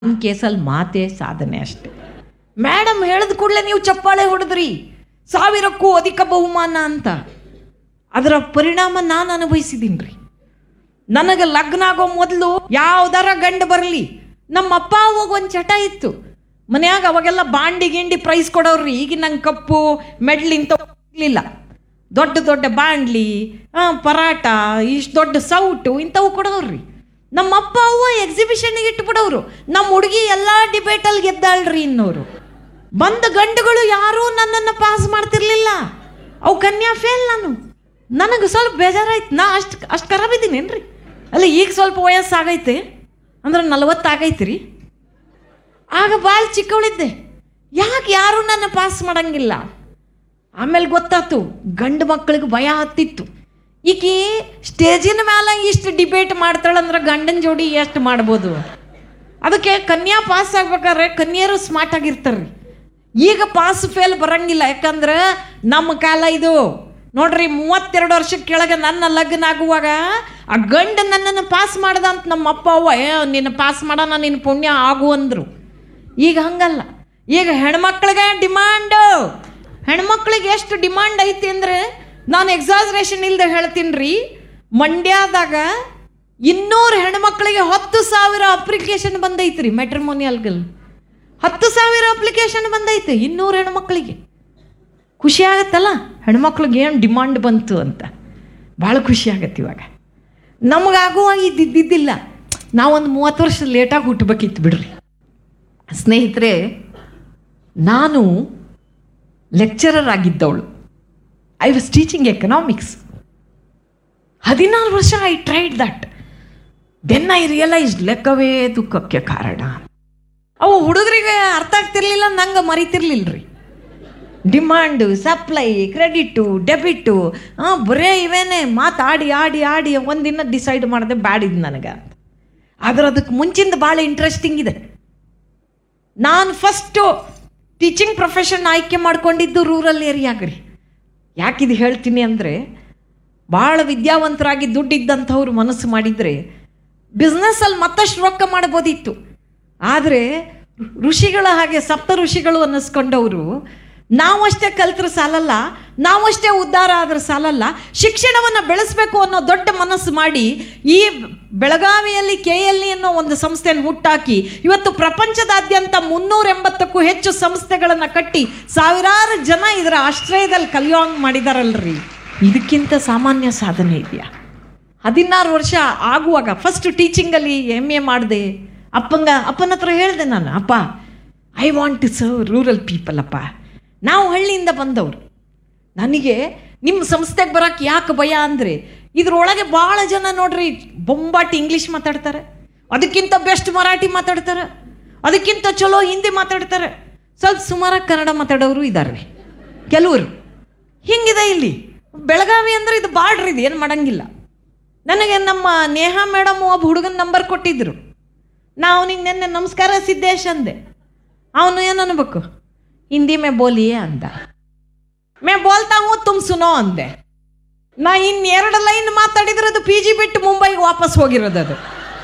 ನಿಮ್ಮ ಕೇಸಲ್ಲಿ ಮಾತೇ ಸಾಧನೆ ಅಷ್ಟೆ ಮೇಡಮ್ ಹೇಳಿದ ಕೂಡಲೇ ನೀವು ಚಪ್ಪಾಳೆ ಹೊಡೆದ್ರಿ ಸಾವಿರಕ್ಕೂ ಅಧಿಕ ಬಹುಮಾನ ಅಂತ ಅದರ ಪರಿಣಾಮ ನಾನು ಅನುಭವಿಸಿದ್ದೀನಿ ರೀ ನನಗೆ ಲಗ್ನ ಆಗೋ ಮೊದಲು ಯಾವ್ದಾರ ಗಂಡು ಬರಲಿ ನಮ್ಮ ಅಪ್ಪ ಅವಾಗ ಒಂದು ಚಟ ಇತ್ತು ಮನ್ಯಾಗ ಅವಾಗೆಲ್ಲ ಬಾಂಡಿ ಗಿಂಡಿ ಪ್ರೈಸ್ ಕೊಡೋರ್ರಿ ಈಗ ನಂಗೆ ಕಪ್ಪು ಮೆಡ್ಲ್ ಇಂಥ ಇರಲಿಲ್ಲ ದೊಡ್ಡ ದೊಡ್ಡ ಬಾಂಡ್ಲಿ ಆ, ಪರಾಟ ಇಷ್ಟು ದೊಡ್ಡ ಸೌಟು ಇಂಥವು ಕೊಡೋರ್ರಿ ನಮ್ಮ ಅಪ್ಪ ಅವ್ವ ಎಕ್ಸಿಬಿಷನ್ಗೆ ಇಟ್ಬಿಡೋರು ನಮ್ಮ ಹುಡುಗಿ ಎಲ್ಲ ಡಿಬೇಟಲ್ಲಿ ಗೆದ್ದಾಳ್ರಿ ಇನ್ನೋರು ಬಂದ ಗಂಡುಗಳು ಯಾರೂ ನನ್ನನ್ನು ಪಾಸ್ ಮಾಡ್ತಿರ್ಲಿಲ್ಲ ಅವು ಕನ್ಯಾ ಫೇಲ್ ನಾನು ನನಗೆ ಸ್ವಲ್ಪ ಬೇಜಾರಾಯ್ತು ನಾ ಅಷ್ಟು ಅಷ್ಟು ಖರಾಬಿದ್ದೀನೇನ್ರಿ ಅಲ್ಲ ಈಗ ಸ್ವಲ್ಪ ವಯಸ್ಸಾಗೈತೆ ಅಂದ್ರೆ ನಲವತ್ತು ಆಗೈತೆ ರೀ ಆಗ ಭಾಳ ಚಿಕ್ಕವಳಿದ್ದೆ ಯಾಕೆ ಯಾರೂ ನನ್ನ ಪಾಸ್ ಮಾಡಂಗಿಲ್ಲ ಆಮೇಲೆ ಗೊತ್ತಾತು ಗಂಡು ಮಕ್ಕಳಿಗೆ ಭಯ ಹತ್ತಿತ್ತು ಈಕಿ ಸ್ಟೇಜಿನ ಮೇಲೆ ಇಷ್ಟು ಡಿಬೇಟ್ ಮಾಡ್ತಾಳಂದ್ರೆ ಗಂಡನ ಜೋಡಿ ಎಷ್ಟು ಮಾಡ್ಬೋದು ಅದಕ್ಕೆ ಕನ್ಯಾ ಪಾಸ್ ಆಗ್ಬೇಕಾದ್ರೆ ಕನ್ಯರು ಸ್ಮಾರ್ಟ್ ಆಗಿರ್ತಾರ್ರಿ ಈಗ ಪಾಸ್ ಫೇಲ್ ಬರಂಗಿಲ್ಲ ಯಾಕಂದ್ರೆ ನಮ್ಮ ಕಾಲ ಇದು ನೋಡ್ರಿ ಮೂವತ್ತೆರಡು ವರ್ಷದ ಕೆಳಗೆ ನನ್ನ ಲಗ್ನ ಆಗುವಾಗ ಆ ಗಂಡ ನನ್ನನ್ನು ಪಾಸ್ ಮಾಡ್ದ ಅಂತ ನಮ್ಮ ಅಪ್ಪ ಅವ್ವ ಏ ನಿನ್ನ ಪಾಸ್ ಮಾಡೋಣ ನಿನ್ನ ಪುಣ್ಯ ಆಗು ಅಂದರು ಈಗ ಹಂಗಲ್ಲ ಈಗ ಹೆಣ್ಮಕ್ಳಿಗೆ ಡಿಮಾಂಡು ಹೆಣ್ಮಕ್ಳಿಗೆ ಎಷ್ಟು ಡಿಮಾಂಡ್ ಐತಿ ಅಂದರೆ ನಾನು ಎಕ್ಸಾಸ್ರೇಷನ್ ಇಲ್ಲದೆ ಹೇಳ್ತೀನಿ ರೀ ಮಂಡ್ಯದಾಗ ಇನ್ನೂರು ಹೆಣ್ಮಕ್ಳಿಗೆ ಹತ್ತು ಸಾವಿರ ಅಪ್ಲಿಕೇಶನ್ ಬಂದೈತ್ರಿ ಮೆಟ್ರಿಮೋನಿಯಲ್ಗಲ್ ಹತ್ತು ಸಾವಿರ ಅಪ್ಲಿಕೇಶನ್ ಬಂದೈತೆ ಇನ್ನೂರು ಹೆಣ್ಮಕ್ಳಿಗೆ ಖುಷಿ ಆಗತ್ತಲ್ಲ ಹೆಣ್ಮಕ್ಳಿಗೆ ಏನು ಡಿಮಾಂಡ್ ಬಂತು ಅಂತ ಭಾಳ ಖುಷಿ ಆಗತ್ತೆ ಇವಾಗ ನಮಗಾಗುವಾಗ ಇದ್ದಿದ್ದಿಲ್ಲ ನಾವೊಂದು ಮೂವತ್ತು ವರ್ಷ ಲೇಟಾಗಿ ಹುಟ್ಟಬೇಕಿತ್ತು ಬಿಡ್ರಿ ಸ್ನೇಹಿತರೆ ನಾನು ಲೆಕ್ಚರರ್ ಆಗಿದ್ದವಳು ಐ ವಾಸ್ ಟೀಚಿಂಗ್ ಎಕನಾಮಿಕ್ಸ್ ಹದಿನಾರು ವರ್ಷ I tried that then I realise ಲೆಕ್ಕವೇ ದುಃಖಕ್ಕೆ ಕಾರಣ ಅವು ಹುಡುಗರಿಗೆ ಅರ್ಥ ಆಗ್ತಿರ್ಲಿಲ್ಲ ನಂಗೆ ಮರಿತಿರ್ಲಿಲ್ಲ ರೀ ಡಿಮಾಂಡು ಸಪ್ಲೈ ಕ್ರೆಡಿಟು ಡೆಬಿಟು ಹಾಂ ಬರೇ ಇವೇನೆ ಮಾತಾಡಿ ಆಡಿ ಆಡಿ ಒಂದಿನ ಡಿಸೈಡ್ ಮಾಡಿದೆ ಬ್ಯಾಡಿದ್ ನನಗೆ ಆದ್ರೆ ಅದಕ್ಕೆ ಮುಂಚಿಂದ ಭಾಳ ಇಂಟ್ರೆಸ್ಟಿಂಗ್ ಇದೆ ನಾನು ಫಸ್ಟು ಟೀಚಿಂಗ್ ಪ್ರೊಫೆಷನ್ ಆಯ್ಕೆ ಮಾಡ್ಕೊಂಡಿದ್ದು ರೂರಲ್ ಏರಿಯಾಗ ರೀ ಯಾಕಿದು ಹೇಳ್ತೀನಿ ಅಂದರೆ ಭಾಳ ವಿದ್ಯಾವಂತರಾಗಿ ದುಡ್ಡಿದ್ದಂಥವ್ರು ಮನಸ್ಸು ಮಾಡಿದರೆ ಬಿಸ್ನೆಸ್ಸಲ್ಲಿ ಮತ್ತಷ್ಟು ರೊಕ್ಕ ಮಾಡ್ಬೋದಿತ್ತು ಆದರೆ ಋಷಿಗಳ ಹಾಗೆ ಸಪ್ತ ಋಷಿಗಳು ಅನ್ನಿಸ್ಕೊಂಡವರು ನಾವಷ್ಟೇ ಕಲ್ತ್ರ ಸಾಲಲ್ಲ ನಾವಷ್ಟೇ ಉದ್ಧಾರ ಆದ್ರೆ ಸಾಲಲ್ಲ ಶಿಕ್ಷಣವನ್ನು ಬೆಳೆಸಬೇಕು ಅನ್ನೋ ದೊಡ್ಡ ಮನಸ್ಸು ಮಾಡಿ ಈ ಬೆಳಗಾವಿಯಲ್ಲಿ ಕೆ ಎಲ್ ಇ ಅನ್ನೋ ಒಂದು ಸಂಸ್ಥೆಯನ್ನು ಹುಟ್ಟಾಕಿ ಇವತ್ತು ಪ್ರಪಂಚದಾದ್ಯಂತ ಮುನ್ನೂರ ಎಂಬತ್ತಕ್ಕೂ ಹೆಚ್ಚು ಸಂಸ್ಥೆಗಳನ್ನು ಕಟ್ಟಿ ಸಾವಿರಾರು ಜನ ಇದರ ಆಶ್ರಯದಲ್ಲಿ ಕಲಿಯೋಂಗ್ ಮಾಡಿದಾರಲ್ರಿ ಇದಕ್ಕಿಂತ ಸಾಮಾನ್ಯ ಸಾಧನೆ ಇದೆಯಾ ಹದಿನಾರು ವರ್ಷ ಆಗುವಾಗ ಫಸ್ಟ್ ಟೀಚಿಂಗಲ್ಲಿ ಎಮ್ ಎ ಮಾಡಿದೆ ಅಪ್ಪಂಗ ಅಪ್ಪನ ಹತ್ರ ಹೇಳಿದೆ ನಾನು ಅಪ್ಪ I want to serve rural people ಅಪ್ಪ ನಾವು ಹಳ್ಳಿಯಿಂದ ಬಂದವರು ನನಗೆ ನಿಮ್ಮ ಸಂಸ್ಥೆಗೆ ಬರೋಕ್ಕೆ ಯಾಕೆ ಭಯ ಅಂದರೆ ಇದ್ರೊಳಗೆ ಭಾಳ ಜನ ನೋಡ್ರಿ ಬೊಂಬಾಟಿ ಇಂಗ್ಲೀಷ್ ಮಾತಾಡ್ತಾರೆ ಅದಕ್ಕಿಂತ ಬೆಸ್ಟ್ ಮರಾಠಿ ಮಾತಾಡ್ತಾರೆ ಅದಕ್ಕಿಂತ ಚಲೋ ಹಿಂದಿ ಮಾತಾಡ್ತಾರೆ ಸ್ವಲ್ಪ ಸುಮಾರಾಗಿ ಕನ್ನಡ ಮಾತಾಡೋರು ಇದ್ದಾರೆ ಕೆಲವರು ಹಿಂಗಿದೆ ಇಲ್ಲಿ ಬೆಳಗಾವಿ ಅಂದ್ರೆ ಇದು ಬಾರ್ಡ್ರ್ ಇದು ಏನು ಮಾಡಂಗಿಲ್ಲ ನನಗೆ ನಮ್ಮ ನೇಹಾ ಮೇಡಮ್ ಒಬ್ಬ ಹುಡುಗನ ನಂಬರ್ ಕೊಟ್ಟಿದ್ರು ನಾ ಅವನಿಗೆ ನಿನ್ನೆ ನಮಸ್ಕಾರ ಸಿದ್ದೇಶ್ ಅಂದೆ ಅವನು ಏನು ಅನ್ಬೇಕು ಹಿಂದಿ ಮೇ ಬೋಲಿಯೇ ಅಂದ ಮೇ ಬೋಲ್ತಾ ಹೂ ತುಮ್ ಸುನೋ ಅಂದೆ ನಾ ಇನ್ನೆರಡು ಲೈನ್ ಮಾತಾಡಿದ್ರೆ ಅದು ಪಿ ಜಿ ಬಿಟ್ಟು ಮುಂಬೈಗೆ ವಾಪಸ್ ಹೋಗಿರೋದು ಅದು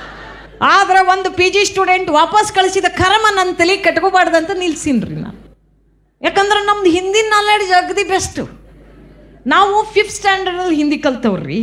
ಆದ್ರೆ ಒಂದು ಪಿ ಜಿ ಸ್ಟೂಡೆಂಟ್ ವಾಪಸ್ ಕಳಿಸಿದ ಕರಮ ನನ್ನ ತಲೆ ಕಟ್ಕೋಬಾರ್ದಂತ ನಿಲ್ಸಿನ್ರಿ ನಾನು ಯಾಕಂದ್ರೆ ನಮ್ದು ಹಿಂದಿನ ನಾಲೆಡ್ಜ್ ಅಗದಿ ಬೆಸ್ಟು ನಾವು ಫಿಫ್ತ್ ಸ್ಟ್ಯಾಂಡರ್ಡಲ್ಲಿ ಹಿಂದಿ ಕಲ್ತವ್ರಿ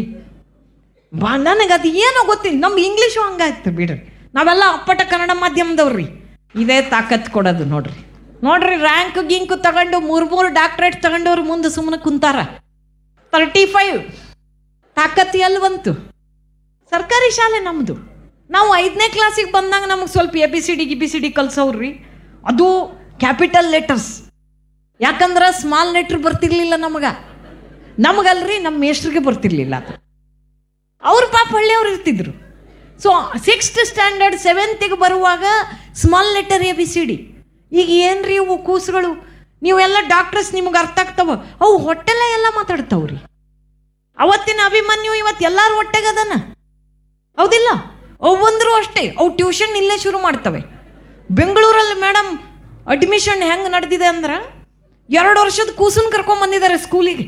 ಬಾ ನನಗೆ ಅದು ಏನೋ ಗೊತ್ತಿಲ್ಲ ನಮ್ಮ ಇಂಗ್ಲೀಷು ಹಂಗಾಯ್ತು ಬಿಡ್ರಿ ನಾವೆಲ್ಲ ಅಪ್ಪಟ ಕನ್ನಡ ಮಾಧ್ಯಮದವ್ರಿ ಇದೇ ತಾಕತ್ ಕೊಡೋದು ನೋಡ್ರಿ ನೋಡ್ರಿ ರ್ಯಾಂಕ್ ಗಿಂಕು ತಗೊಂಡು ಮೂರು ಮೂರು ಡಾಕ್ಟ್ರೇಟ್ ತಗೊಂಡವ್ರು ಮುಂದೆ ಸುಮ್ಮನೆ ಕುಂತಾರ ತರ್ಟಿ ಫೈವ್ ತಾಕತ್ತು ಎಲ್ಲಿ ಬಂತು ಸರ್ಕಾರಿ ಶಾಲೆ ನಮ್ಮದು ನಾವು ಐದನೇ ಕ್ಲಾಸಿಗೆ ಬಂದಾಗ ನಮಗೆ ಸ್ವಲ್ಪ ಎ ಬಿ ಸಿ ಡಿ ಗಿ ಬಿ ಸಿ ಡಿ ಕಲ್ಸವ್ರಿ ಅದು ಕ್ಯಾಪಿಟಲ್ ಲೆಟರ್ಸ್ ಯಾಕಂದ್ರೆ ಸ್ಮಾಲ್ ಲೆಟ್ರ್ ಬರ್ತಿರ್ಲಿಲ್ಲ ನಮಗೆ ನಮಗಲ್ರಿ ನಮ್ಮ ಮೇಷ್ಟ್ರಿಗೆ ಬರ್ತಿರ್ಲಿಲ್ಲ ಅದು ಅವ್ರ ಪಾಪ ಹಳ್ಳಿಯವ್ರು ಇರ್ತಿದ್ರು ಸೊ ಸಿಕ್ಸ್ತ್ ಸ್ಟ್ಯಾಂಡರ್ಡ್ ಸೆವೆಂತಿಗೆ ಬರುವಾಗ small letter A B C D ಈಗ ಏನ್ರಿ ಇವು ಕೂಸುಗಳು ನೀವೆಲ್ಲ ಡಾಕ್ಟರ್ಸ್ ನಿಮ್ಗೆ ಅರ್ಥ ಆಗ್ತಾವ ಅವು ಹೊಟ್ಟೆಲ್ಲ ಎಲ್ಲ ಮಾತಾಡ್ತಾವ್ರಿ ಅವತ್ತಿನ ಅಭಿಮನ್ಯು ಇವತ್ತು ಎಲ್ಲರೂ ಹೊಟ್ಟೆಗದನ ಹೌದಿಲ್ಲ ಅವಂದ್ರು ಅಷ್ಟೇ ಅವು ಟ್ಯೂಷನ್ ಇಲ್ಲೇ ಶುರು ಮಾಡ್ತವೆ ಬೆಂಗಳೂರಲ್ಲಿ ಮೇಡಮ್ ಅಡ್ಮಿಷನ್ ಹೆಂಗೆ ನಡೆದಿದೆ ಅಂದ್ರೆ ಎರಡು ವರ್ಷದ ಕೂಸನ್ ಕರ್ಕೊಂಬಂದಿದ್ದಾರೆ ಸ್ಕೂಲಿಗೆ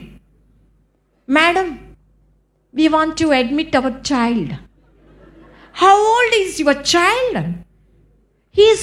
madam we want to admit our child how old is your child He is